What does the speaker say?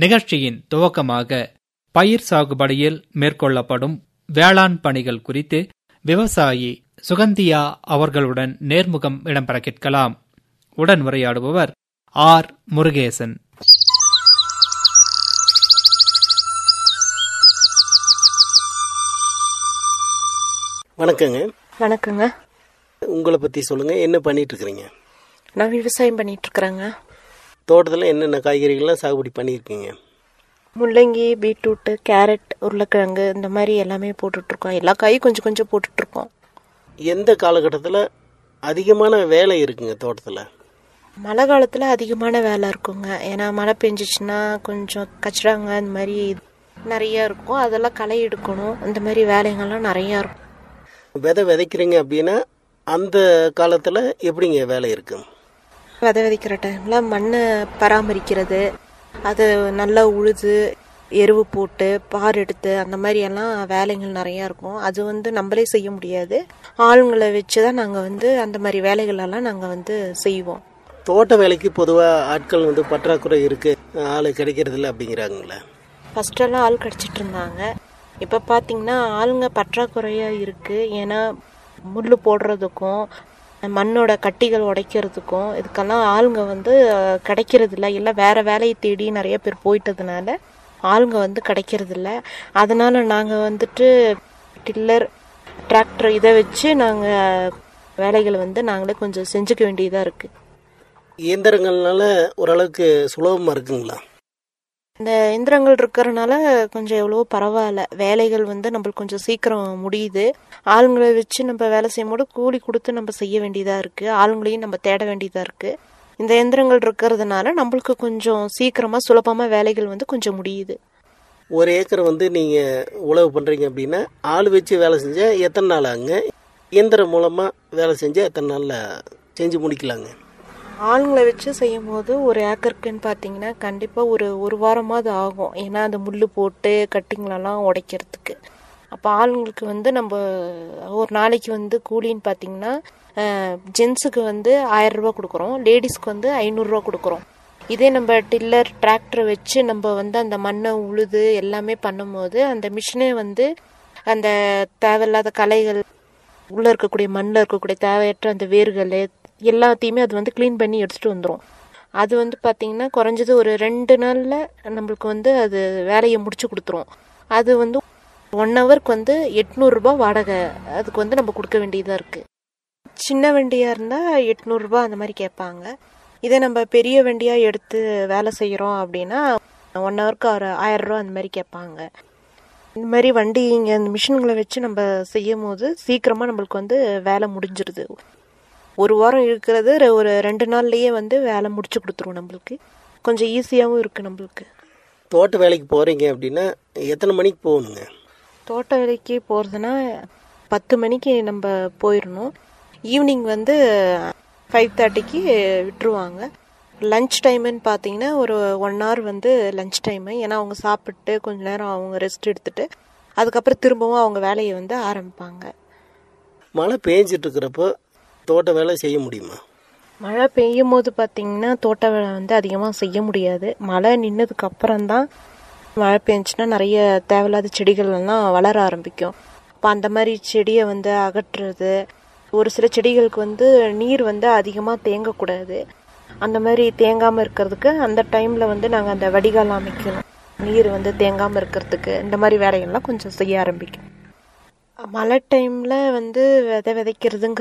நிகழ்ச்சியின் துவக்கமாக பயிர் சாகுபடியில் மேற்கொள்ளப்படும் வேளாண் பணிகள் குறித்து விவசாயி சுகந்தியா அவர்களுடன் நேர்முகம் இடம்பெற கேட்கலாம் உடன் உரையாடுபவர் ஆர் முருகேசன் வணக்கங்க வணக்கங்க உங்களை பற்றி சொல்லுங்கள் என்ன பண்ணிட்டு இருக்கிறீங்க நான் விவசாயம் பண்ணிட்டு இருக்கிறேங்க தோட்டத்தில் என்னென்ன காய்கறிகள்லாம் சாகுபடி பண்ணியிருக்கீங்க முள்ளங்கி பீட்ரூட்டு கேரட் உருளைக்கிழங்கு இந்த மாதிரி எல்லாமே போட்டுட்ருக்கோம் எல்லா காயும் கொஞ்சம் கொஞ்சம் போட்டுட்ருக்கோம் எந்த காலகட்டத்தில் அதிகமான வேலை இருக்குங்க தோட்டத்தில் மழை காலத்தில் அதிகமான வேலை இருக்குங்க ஏன்னா மழை பெஞ்சிச்சுன்னா கொஞ்சம் கச்சிடாங்க இந்த மாதிரி நிறைய இருக்கும் அதெல்லாம் களை எடுக்கணும் இந்த மாதிரி வேலைங்கள்லாம் நிறையா இருக்கும் விதை விதைக்கிறீங்க அப்படின்னா அந்த காலத்தில் எப்படிங்க வேலை இருக்கும் விதை விதைக்கிற டைமில் மண்ணை பராமரிக்கிறது அது நல்லா உழுது எருவு போட்டு பார் எடுத்து அந்த மாதிரி எல்லாம் வேலைகள் நிறையா இருக்கும் அது வந்து நம்மளே செய்ய முடியாது ஆளுங்களை வச்சு தான் நாங்கள் வந்து அந்த மாதிரி வேலைகளெல்லாம் நாங்கள் வந்து செய்வோம் தோட்ட வேலைக்கு பொதுவாக ஆட்கள் வந்து பற்றாக்குறை இருக்குது ஆள் கிடைக்கிறதில்ல அப்படிங்கிறாங்களே ஃபஸ்ட்டெல்லாம் ஆள் கிடச்சிட்டு இருந்தாங்க இப்போ பார்த்தீங்கன்னா ஆளுங்க பற்றாக்குறையாக இருக்குது ஏன்னா முள் போடுறதுக்கும் மண்ணோட கட்டிகள் உடைக்கிறதுக்கும் இதுக்கெல்லாம் ஆளுங்க வந்து அஹ், கிடைக்கிறதில்ல இல்லை வேறு வேலையை தேடி நிறைய பேர் போயிட்டதுனால ஆளுங்க வந்து கிடைக்கிறதில்ல அதனால நாங்கள் வந்துட்டு டில்லர் டிராக்டர் இதை வச்சு நாங்கள் வேலைகளை வந்து நாங்களே கொஞ்சம் செஞ்சுக்க வேண்டியதாக இருக்குது இயந்திரங்கள்னால ஓரளவுக்கு சுலபமாக இருக்குங்களா இந்த எந்திரங்கள் இருக்கிறனால கொஞ்சம் எவ்வளவோ பரவாயில்ல வேலைகள் வந்து நம்மளுக்கு கொஞ்சம் சீக்கிரம் முடியுது ஆளுங்களை வச்சு நம்ம வேலை செய்யும்போது கூலி கொடுத்து நம்ம செய்ய வேண்டியதா இருக்கு ஆளுங்களையும் நம்ம தேட வேண்டியதா இருக்கு இந்த எந்திரங்கள் இருக்கிறதுனால நம்மளுக்கு கொஞ்சம் சீக்கிரமா சுலபமா வேலைகள் வந்து கொஞ்சம் முடியுது ஒரு ஏக்கர் வந்து நீங்கள் உழவு பண்ணுறீங்க அப்படின்னா ஆள் வச்சு வேலை செஞ்சால் எத்தனை நாள் ஆகுங்க இயந்திரம் மூலமாக வேலை செஞ்சால் எத்தனை நாளில் செஞ்சு முடிக்கலாங்க ஆளுங்களை வச்சு செய்யும் போது ஒரு ஏக்கருக்குன்னு பார்த்தீங்கன்னா கண்டிப்பாக ஒரு ஒரு வாரமாவது ஆகும் ஏன்னா அந்த முள் போட்டு கட்டிங்களெல்லாம் உடைக்கிறதுக்கு அப்போ ஆளுங்களுக்கு வந்து நம்ம ஒரு நாளைக்கு வந்து கூலின்னு பார்த்தீங்கன்னா ஜென்ஸுக்கு வந்து ஆயிரம் ரூபாய் கொடுக்குறோம் லேடிஸ்க்கு வந்து ஐநூறுரூவா கொடுக்குறோம் இதே நம்ம டில்லர் டிராக்டர் வச்சு நம்ம வந்து அந்த மண்ணை உழுது எல்லாமே பண்ணும்போது அந்த மிஷினே வந்து அந்த தேவையில்லாத களைகள் உள்ளே இருக்கக்கூடிய மண்ணில் இருக்கக்கூடிய தேவையற்ற அந்த வேர்கள் எல்லாத்தையுமே அது வந்து க்ளீன் பண்ணி எடுத்துகிட்டு வந்துடும் அது வந்து பார்த்திங்கன்னா குறைஞ்சது ஒரு ரெண்டு நாளில் நம்மளுக்கு வந்து அது வேலையை முடிச்சு கொடுத்துரும் அது வந்து ஒன் ஹவருக்கு வந்து எட்நூறுரூபா வாடகை அதுக்கு வந்து நம்ம கொடுக்க வேண்டியதாக இருக்குது சின்ன வண்டியாக இருந்தால் எட்நூறுரூபா அந்த மாதிரி கேட்பாங்க இதே நம்ம பெரிய வண்டியாக எடுத்து வேலை செய்கிறோம் அப்படின்னா ஒன் ஹவருக்கு ஒரு ஆயிரரூவா அந்த மாதிரி கேட்பாங்க இந்த மாதிரி வண்டி இங்கே இந்த மிஷின்களை வச்சு நம்ம செய்யும் போது சீக்கிரமாக நம்மளுக்கு வந்து வேலை முடிஞ்சிருது ஒரு வாரம் இருக்கிறது ரெ- ஒரு ரெண்டு நாள்லயே வந்து வேலை முடிச்சு கொடுத்துரும் நம்மளுக்கு கொஞ்சம் ஈஸியாகவும் இருக்குது நம்மளுக்கு தோட்ட வேலைக்கு போகிறீங்க அப்படின்னா எத்தனை மணிக்கு போகணுங்க தோட்ட வேலைக்கு போகிறதுனா பத்து மணிக்கு நம்ம போயிடணும் ஈவினிங் வந்து ஃபைவ் தேர்ட்டிக்கு விட்டுருவாங்க லஞ்ச் டைமுன்னு பார்த்தீங்கன்னா ஒரு ஒன் ஹவர் வந்து லஞ்ச் டைமு ஏன்னா அவங்க சாப்பிட்டு கொஞ்ச நேரம் அவங்க ரெஸ்ட் எடுத்துட்டு அதுக்கப்புறம் திரும்பவும் அவங்க வேலையை வந்து ஆரம்பிப்பாங்க மழை பேஞ்சிட்டு இருக்கிறப்போ தோட்ட வேலை செய்ய முடியுமா மழை பெய்யும் போது பார்த்தீங்கன்னா தோட்ட வேலை வந்து அதிகமாக செய்ய முடியாது மழை நின்னதுக்கு அப்புறம் தான் மழை பெஞ்சுன்னா நிறைய தேவையில்லாத செடிகள் எல்லாம் வளர ஆரம்பிக்கும் அப்போ அந்த மாதிரி செடியை வந்து அகற்றுறது ஒரு சில செடிகளுக்கு வந்து நீர் வந்து அதிகமாக தேங்கக்கூடாது அந்த மாதிரி தேங்காமல் இருக்கிறதுக்கு அந்த டைமில் வந்து நாங்கள் அந்த வடிகால் அமைக்கணும் நீர் வந்து தேங்காமல் இருக்கிறதுக்கு இந்த மாதிரி வேலைகள்லாம் கொஞ்சம் செய்ய ஆரம்பிக்கும் மழை டைமில் வந்து விதை விதைக்கிறதுங்க